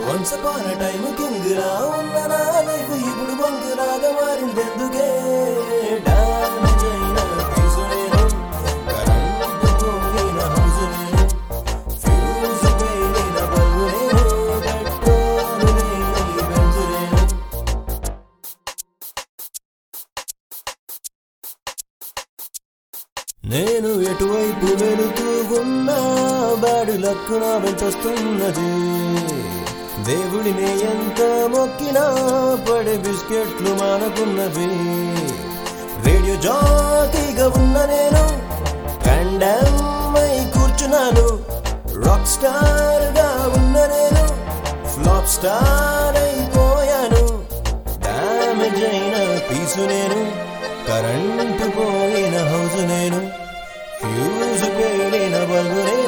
once upon time king లా ఉన్న నా లైఫ్ ఇప్పుడు బంకులాగా మారిందెందుకే డామేజ్ అయిన ఫీజు నేను కరెంటు పోయిన హౌస్ నేను ఫ్యూజ్ పేలిన బల్బు నేను పెట్రోలు లేని బెంజు నేను నేను ఎటువైపు వెళుతూ ఉన్నా బాడు లక్కు నా వెంటొస్తున్నది దేవుడిని ఎంత మొక్కినా పడే బిస్కెట్లు మానకున్నవి రేడియో జాకీగా ఉన్న నేను కండమ్మై కూర్చున్నాను రాక్ స్టార్ గా ఉన్న నేను ఫ్లాప్ స్టార్ అయిపోయాను డామేజ్ అయిన పీసు నేను కరెంటు పోయిన హౌస్ నేను ఫ్యూజ్ పేలిన బల్బు నేను